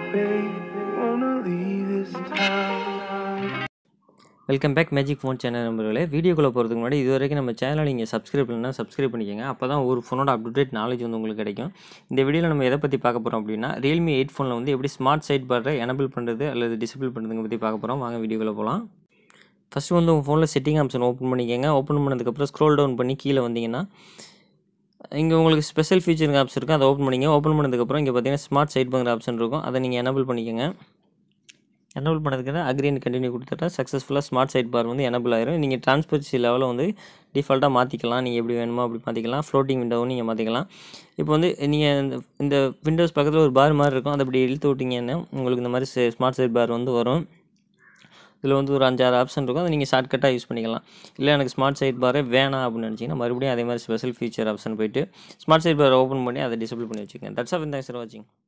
babe. Wanna leave this town. Welcome back magic phone channel நம்பர்களே வீடியோக்குள்ளே போகிறதுக்கு முன்னாடி இது வரைக்கும் நம்ம சேனலை நீங்கள் சப்ஸ்கிரைப் பண்ணலாம் சப்ஸ்கிரைப் பண்ணிக்கோங்க அப்போ தான் ஒரு ஃபோனோட அப்டேட் நாலேஜ் வந்து உங்களுக்கு கிடைக்கும் இந்த வீடியோவில் நம்ம எதை பற்றி பார்க்க போகிறோம் அப்படின்னா ரியல்மி எயிட் ஃபோனில் வந்து எப்படி ஸ்மார்ட் சைட் பாரை எனபிள் பண்ணுறது அல்லது டிசபிள் பண்ணுறதுங்க பற்றி பார்க்க போகிறோம் வாங்க வீடியோக்குள்ளே போகலாம் ஃபஸ்ட்டு வந்து உங்கள் ஃபோனில் செட்டிங் ஆப்ஷன் ஓப்பன் பண்ணிக்கோங்க ஓப்பன் பண்ணதுக்கப்புறம் ஸ்க்ரோல் டவுன் பண்ணி கீழே வந்தீங்கன்னா இங்கே உங்களுக்கு ஸ்பெஷல் ஃபீச்சர் ஆப்ஸ் இருக்கும் அதை ஓப்பன் பண்ணிங்க ஓப்பன் பண்ணதுக்கப்புறம் இங்கே பார்த்தீங்கன்னா ஸ்மார்ட் சைட் பண்ணுற ஆப்ஷன் இருக்கும் அதை நீங்கள் எனபிள் பண்ணிக்கோங்க எனபிள் பண்ணதுக்கு அக்ரின் கண்டினியூ கொடுத்துட்டா சக்ஸஸ்ஃபுல்லாக ஸ்மார்ட் சைட் பார் வந்து எனபிள் ஆயிரும் நீங்கள் டிரான்ஸ்பரன்சி லெவலில் வந்து டிஃபால்ட்டாக மாற்றிக்கலாம் நீங்கள் எப்படி வேணுமோ அப்படி மாற்றிக்கலாம் ஃப்ளோட்டிங் விண்டோவும் நீங்கள் மாற்றிக்கலாம் இப்போ வந்து நீங்கள் இந்த இந்த விண்டோஸ் பக்கத்தில் ஒரு பார் மாதிரி இருக்கும் அதை அப்படி இழுத்து விட்டிங்கன்னா உங்களுக்கு இந்த மாதிரி ஸ்மார்ட் சைட் பார் வந்து வரும் இதில் வந்து ஒரு அஞ்சாறு ஆப்ஷன் இருக்கும் அதை நீங்கள் ஷார்ட்கட்டாக யூஸ் பண்ணிக்கலாம் இல்லை எனக்கு ஸ்மார்ட் சைட் பாரே வேணாம் அப்படின்னு நினச்சிங்கன்னா மறுபடியும் அதே மாதிரி ஸ்பெஷல் ஃபீச்சர் ஆப்ஷன் போயிட்டு ஸ்மார்ட் சைட் பார் ஓப்பன் பண்ணி அதை டிசபிள் பண்ணி வச்சுக்கோங்க தட்ஸ் ஆஃப் தேங்க்ஸ் ஃபார் வாட்சிங்